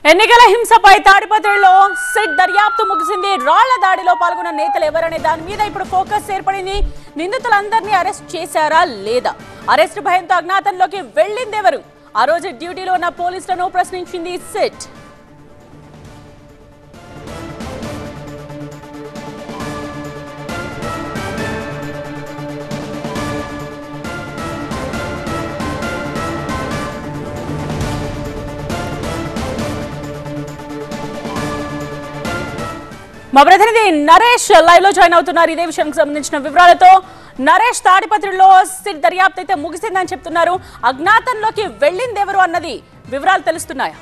ఎన్నికల హింసపై తాడిపత్రిలో సిట్ దర్యాప్తు ముగిసింది రాళ్ల దాడిలో పాల్గొన్న నేతలు ఎవరనే దాని మీద ఇప్పుడు ఫోకస్ ఏర్పడింది నిందితులందరినీ అరెస్ట్ చేశారా లేదా అరెస్ట్ భయంతో అజ్ఞాతంలోకి వెళ్ళిందెవరు ఆ రోజు డ్యూటీలో ఉన్న పోలీసులను ప్రశ్నించింది సిట్ మా ప్రతినిధి నరేష్ లైవ్ లో జాయిన్ అవుతున్నారు ఇదే విషయానికి సంబంధించిన వివరాలతో నరేష్ తాడిపత్రిలో సిట్ దర్యాప్తు అయితే ముగిసిందని చెప్తున్నారు అజ్ఞాతంలోకి వెళ్ళిందెవరు అన్నది వివరాలు తెలుస్తున్నాయా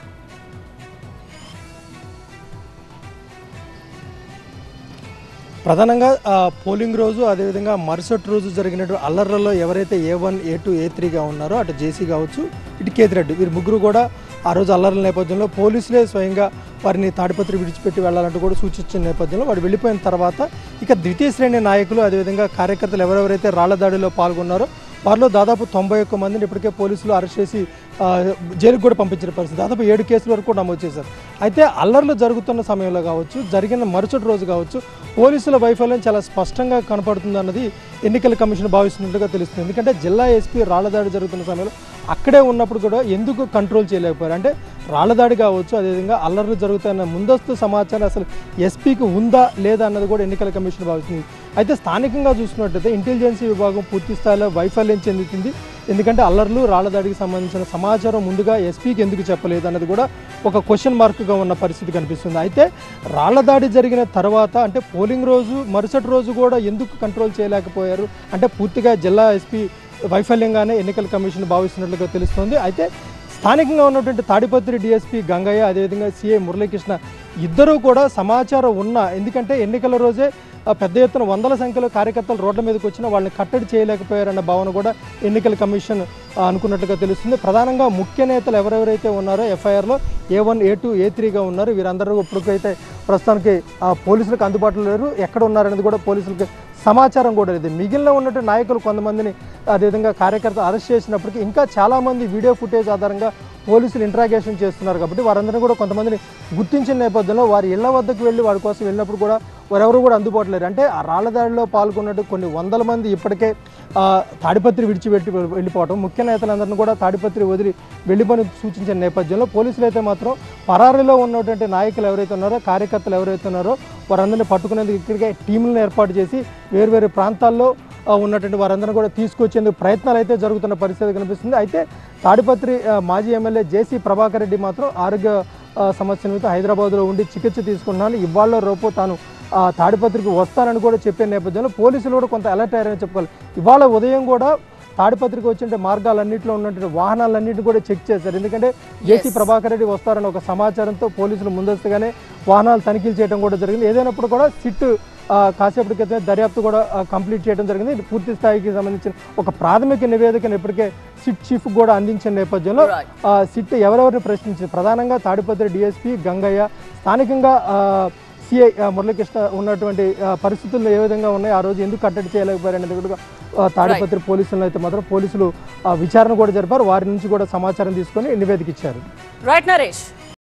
ప్రధానంగా ఆ, పోలింగ్ రోజు అదేవిధంగా మరుసటి రోజు జరిగినటువంటి అల్లర్లలో ఎవరైతే ఏ వన్ ఏ టూ ఏ త్రీగా ఉన్నారో అటు జేసీ కావచ్చు ఇటు కేతిరెడ్డి వీరు ముగ్గురు కూడా ఆ రోజు అల్లర్ల నేపథ్యంలో పోలీసులే స్వయంగా వారిని తాడిపత్రి విడిచిపెట్టి వెళ్ళాలంటూ కూడా సూచించిన నేపథ్యంలో వాడు వెళ్ళిపోయిన తర్వాత ఇక ద్వితీయ శ్రేణి నాయకులు అదేవిధంగా కార్యకర్తలు ఎవరెవరైతే రాళ్ల దాడిలో పాల్గొన్నారో వారిలో దాదాపు తొంభై ఒక్క మందిని ఇప్పటికే పోలీసులు అరెస్ట్ చేసి ఆ, జైలుకు కూడా పంపించిన పరిస్థితి దాదాపు ఏడు కేసుల వరకు కూడా నమోదు చేశారు అయితే అల్లర్లు జరుగుతున్న సమయంలో కావచ్చు జరిగిన మరుసటి రోజు కావచ్చు పోలీసుల వైఫల్యం చాలా స్పష్టంగా కనపడుతుంది అన్నది ఎన్నికల కమిషన్ భావిస్తున్నట్టుగా తెలుస్తుంది ఎందుకంటే జిల్లా ఎస్పీ రాళ్లదాడి జరుగుతున్న సమయంలో అక్కడే ఉన్నప్పుడు కూడా ఎందుకు కంట్రోల్ చేయలేకపోయారు అంటే రాళ్లదాడి కావచ్చు అదేవిధంగా అల్లర్లు జరుగుతున్న ముందస్తు సమాచారం అసలు ఎస్పీకి ఉందా లేదా అన్నది కూడా ఎన్నికల కమిషన్ భావిస్తుంది అయితే స్థానికంగా చూసుకున్నట్టయితే ఇంటెలిజెన్సీ విభాగం పూర్తి స్థాయిలో వైఫల్యం చెందుతుంది ఎందుకంటే అల్లర్లు రాళ్లదాడికి సంబంధించిన సమాచారం ముందుగా ఎస్పీకి ఎందుకు చెప్పలేదు అన్నది కూడా ఒక క్వశ్చన్ మార్క్గా ఉన్న పరిస్థితి కనిపిస్తుంది అయితే రాళ్లదాడి జరిగిన తర్వాత అంటే పోలింగ్ రోజు మరుసటి రోజు కూడా ఎందుకు కంట్రోల్ చేయలేకపోయారు అంటే పూర్తిగా జిల్లా ఎస్పీ వైఫల్యంగానే ఎన్నికల కమిషన్ భావిస్తున్నట్లుగా తెలుస్తోంది అయితే స్థానికంగా ఉన్నటువంటి తాడిపత్రి డిఎస్పీ గంగయ్య అదేవిధంగా సిఐ మురళీకృష్ణ ఇద్దరూ కూడా సమాచారం ఉన్న ఎందుకంటే ఎన్నికల రోజే ఆ, పెద్ద ఎత్తున వందల సంఖ్యలో కార్యకర్తలు రోడ్ల మీదకి వచ్చిన వాళ్ళని కట్టడి చేయలేకపోయారన్న భావన కూడా ఎన్నికల కమిషన్ ఆ, అనుకున్నట్టుగా తెలుస్తుంది ప్రధానంగా ముఖ్య నేతలు ఎవరెవరైతే ఉన్నారో ఎఫ్ఐఆర్లో ఏ వన్ ఏ టూ ఏ త్రీగా ఉన్నారు వీరందరూ ఇప్పటికైతే ప్రస్తుతానికి ఆ, పోలీసులకు అందుబాటులో లేరు ఎక్కడ ఉన్నారనేది కూడా పోలీసులకు సమాచారం కూడా లేదు మిగిలిన ఉన్నటువంటి నాయకులు కొంతమందిని అదేవిధంగా కార్యకర్తలు అరెస్ట్ చేసినప్పటికీ ఇంకా చాలామంది వీడియో ఫుటేజ్ ఆధారంగా పోలీసులు ఇంట్రాగేషన్ చేస్తున్నారు కాబట్టి వారందరినీ కూడా కొంతమందిని గుర్తించిన నేపథ్యంలో వారి ఇళ్ల వద్దకు వెళ్ళి వారి కోసం వెళ్ళినప్పుడు కూడా వారెవరు కూడా అందుబాటులో లేరు అంటే ఆ రాళ్ల దాడిలో పాల్గొన్నట్టు కొన్ని వందల మంది ఇప్పటికే ఆ, తాడిపత్రి విడిచిపెట్టి వెళ్ళి- వెళ్ళిపోవడం ముఖ్య నేతలందరినీ కూడా తాడిపత్రి వదిలి వెళ్ళిపోని సూచించిన నేపథ్యంలో పోలీసులు అయితే మాత్రం పరారీలో ఉన్నటువంటి నాయకులు ఎవరైతే ఉన్నారో కార్యకర్తలు ఎవరైతే ఉన్నారో వారందరినీ పట్టుకునేందుకు ఇక్కడికే టీములను ఏర్పాటు చేసి వేరువేరు ప్రాంతాల్లో ఆ, ఉన్నటువంటి వారందరినీ కూడా తీసుకొచ్చేందుకు ప్రయత్నాలు అయితే జరుగుతున్న పరిస్థితి కనిపిస్తుంది అయితే తాడిపత్రి ఆ, మాజీ ఎమ్మెల్యే జేసీ ప్రభాకర్ రెడ్డి మాత్రం ఆరోగ్య ఆ, సమస్య నిమిత్తం హైదరాబాద్లో ఉండి చికిత్స తీసుకున్నాను ఇవాళ రేపు తాను ఆ, తాడిపత్రికి వస్తానని కూడా చెప్పే నేపథ్యంలో పోలీసులు కూడా కొంత అలర్ట్ అయ్యారని చెప్పుకోవాలి ఇవాళ ఉదయం కూడా తాడిపత్రికి వచ్చిన మార్గాలన్నింటిలో ఉన్నటువంటి వాహనాలన్నింటినీ కూడా చెక్ చేశారు ఎందుకంటే జేసీ ప్రభాకర్ రెడ్డి వస్తారని ఒక సమాచారంతో పోలీసులు ముందస్తుగానే వాహనాలు తనిఖీలు చేయడం కూడా జరిగింది ఏదైనప్పుడు కూడా సిట్ ఆ, కాసేపటి క్రితమే దర్యాప్తు కూడా ఆ, కంప్లీట్ చేయడం జరిగింది ఇది పూర్తి స్థాయికి సంబంధించిన ఒక ప్రాథమిక నివేదికను ఇప్పటికే సిట్ చీఫ్ కూడా అందించిన నేపథ్యంలో Right. ఆ, సిట్ ఎవరెవరిని ప్రశ్నించింది ప్రధానంగా తాడిపత్రి డిఎస్పీ గంగయ్య స్థానికంగా సిఐ మురళీకృష్ణ ఉన్నటువంటి ఆ, పరిస్థితుల్లో ఏ విధంగా ఉన్నాయి ఆ రోజు ఎందుకు కట్టడి చేయలేకపోయారనేది కూడా ఆ, తాడిపత్రి పోలీసులను అయితే మాత్రం పోలీసులు ఆ, విచారణ కూడా జరిపారు వారి నుంచి కూడా సమాచారం తీసుకొని నివేదిక ఇచ్చారు రైట్ నరేష్